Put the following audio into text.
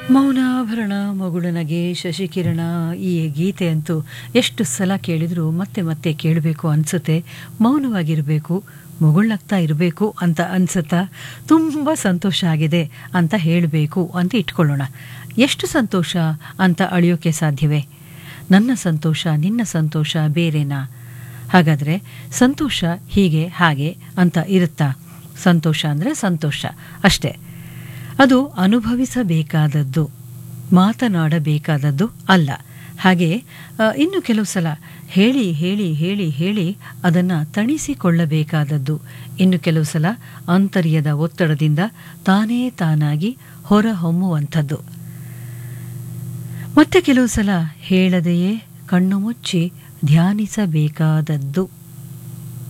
ಮೌನಾಭರಣ ಮಗುಳನಗೆ ಶಶಿಕಿರಣ ಈ ಗೀತೆ ಅಂತೂ ಎಷ್ಟು ಸಲ ಕೇಳಿದರೂ ಮತ್ತೆ ಮತ್ತೆ ಕೇಳಬೇಕು ಅನಿಸುತ್ತೆ ಮೌನವಾಗಿರಬೇಕು ಮುಗುಳ್ನಗ್ತಾ ಇರಬೇಕು ಅಂತ ಅನ್ಸುತ್ತಾ ತುಂಬ ಸಂತೋಷ ಆಗಿದೆ ಅಂತ ಹೇಳಬೇಕು ಅಂತ ಇಟ್ಕೊಳ್ಳೋಣ ಎಷ್ಟು ಸಂತೋಷ ಅಂತ ಅಳಿಯೋಕೆ ಸಾಧ್ಯವೇ ನನ್ನ ಸಂತೋಷ ನಿನ್ನ ಸಂತೋಷ ಬೇರೆನಾ ಹಾಗಾದರೆ ಸಂತೋಷ ಹೀಗೆ ಹಾಗೆ ಅಂತ ಇರುತ್ತಾ ಸಂತೋಷ ಅಂದರೆ ಸಂತೋಷ ಅಷ್ಟೇ ಅದು ಅನುಭವಿಸಬೇಕಾದದ್ದು ಮಾತನಾಡಬೇಕಾದದ್ದು ಅಲ್ಲ ಹಾಗೆ ಆ, ಇನ್ನು ಕೆಲವು ಸಲ ಹೇಳಿ ಹೇಳಿ ಹೇಳಿ ಹೇಳಿ ಅದನ್ನು ತಣಿಸಿಕೊಳ್ಳಬೇಕಾದದ್ದು ಇನ್ನು ಕೆಲವು ಸಲ ಆಂತರ್ಯದ ಒತ್ತಡದಿಂದ ತಾನೇ ತಾನಾಗಿ ಹೊರಹೊಮ್ಮುವಂಥದ್ದು ಮತ್ತೆ ಕೆಲವು ಸಲ ಹೇಳದೆಯೇ ಕಣ್ಣು ಮುಚ್ಚಿ ಧ್ಯಾನಿಸಬೇಕಾದದ್ದು